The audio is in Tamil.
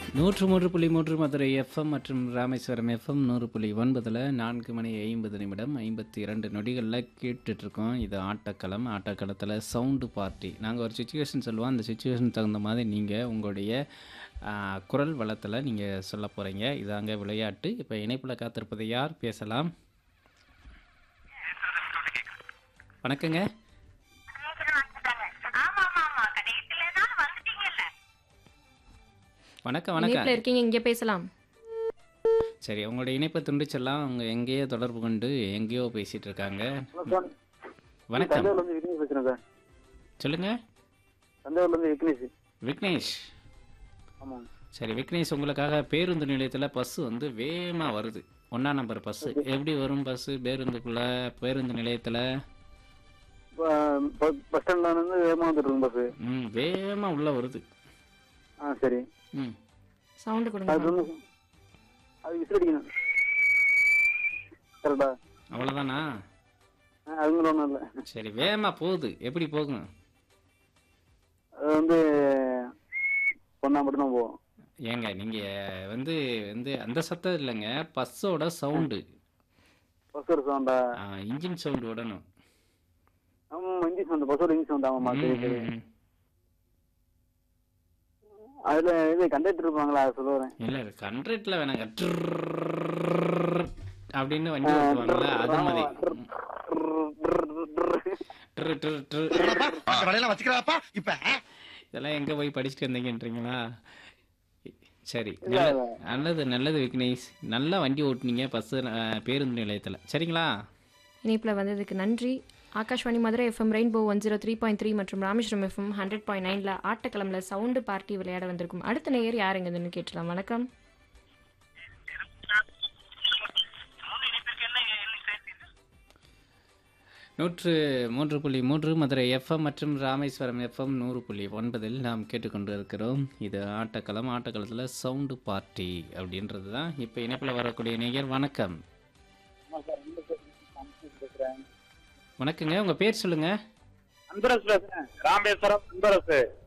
நூற்று மூன்று புள்ளி மூன்று மதுரை எஃப்எம் மற்றும் ராமேஸ்வரம் எஃப்எம் நூறு புள்ளி ஒன்பதில் நான்கு மணி ஐம்பது நிமிடம் ஐம்பத்தி இரண்டு நொடிகளில் கேட்டுட்ருக்கோம் இது ஆட்டக்களம் ஆட்டக்களத்தில் சவுண்டு பார்ட்டி நாங்கள் ஒரு சுச்சுவேஷன் சொல்லுவோம் அந்த சுச்சுவேஷன் தகுந்த மாதிரி நீங்கள் உங்களுடைய ஆ, குரல் வளத்தில் நீங்கள் சொல்ல போகிறீங்க இதாங்க விளையாட்டு இப்போ இணைப்பில் காத்திருப்பது யார் பேசலாம் வணக்கங்க ஆமா ஆமா ஆமா கடைசியில தான் வந்துட்டீங்கல்ல வணக்கம் வணக்கம் இணைப்பில் இருக்கீங்க இங்கே பேசலாம் சரி உங்களுடைய இணைப்பை துண்டிச்செல்லாம் அவங்க எங்கேயோ தொடர்பு கொண்டு எங்கேயோ பேசிகிட்டு இருக்காங்க ஹலோ சார் வணக்கம் தஞ்சாவூர்லேருந்து விக்னேஷ் பேசுகிறேன் சார் சொல்லுங்கள் தஞ்சாவூர்லேருந்து விக்னேஷ் விக்னேஷ் ஆமாம் சரி விக்னேஷ் உங்களுக்காக பேருந்து நிலையத்தில் பஸ்ஸு வந்து வேகமாக வருது ஒன்றா நம்பர் பஸ்ஸு எப்படி வரும் பஸ்ஸு பேருந்துக்குள்ளே பேருந்து நிலையத்தில் இப்போ பஸ் ஸ்டாண்டில் வந்து வேகமாக வந்துட்டு இருக்கு பஸ்ஸு ம் வேகமாக உள்ளே வருது ஆ சரி ம் சவுண்டு கொடுங்க அது வந்து அது விசில் அடிக்கணும் கரெக்டா அவ்வளோதானா ஆ அது மாதிரி ஒன்றும் இல்லை சரி வேகமாக போகுது எப்படி போகும் அது வந்து பொண்ணா மட்டும்தான் போவோம் ஏங்க நீங்கள் வந்து வந்து அந்த சத்தம் இல்லைங்க பஸ்ஸோட சவுண்டு பஸ் ஒரு சவுண்டா இன்ஜின் சவுண்டு விடணும் ஆமாம் இஞ்சி சவுண்டு பஸ்ஸோட இஞ்சி சவுண்ட் ஆமாம்மா சரி ம், சரி ம், ம். அதில் இது கண்டக்டர் இருப்பாங்களா அதை சொல்லுவேன் இல்லை கண்ட்ரேட்டில் வேணாங்க ட்ரர் அப்படின்னு வண்டி ஓட்டுவாங்கல்ல அது மாதிரி ட்ரு ட்ரு ட்ரு அந்த வேலையெல்லாம் வச்சுக்கிறாப்பா இப்ப இதெல்லாம் எங்கே போய் படிச்சுட்டு வந்தீங்கன்றீங்களா சரி நல்ல- நல்லது நல்லது விக்னேஷ் நல்லா வண்டி ஓட்டுனீங்க பஸ்ஸு பேருந்து நிலையத்தில் சரிங்களா இணைப்பில் வந்ததுக்கு நன்றி Akashvani Madurai FM Rainbow one zero three point three மற்றும் ராமேஸ்வரம் எஃப்எம் ஹண்ட்ரட் பாயிண்ட் நைனில் ஆட்டக்கிழமில் சவுண்டு பார்ட்டி விளையாட வந்திருக்கும் அடுத்த நேயர் யாருங்கன்னு கேட்டலாம் வணக்கம் நூற்று மூன்று புள்ளி மூன்று மதுரை எஃப்எம் மற்றும் ராமேஸ்வரம் எஃப்எம் நூறு புள்ளி ஒன்பதில் நாம் கேட்டுக்கொண்டு இருக்கிறோம் இது ஆட்டக்களம் ஆட்டக்களத்தில் சவுண்டு பார்ட்டி அப்படின்றது தான் இப்போ இணைப்பில் வரக்கூடிய நேயர் வணக்கம் வணக்கங்க உங்கள் பேர் சொல்லுங்கள் அன்பரசு பேசுறேன் ராமேஸ்வரம் அன்பரசு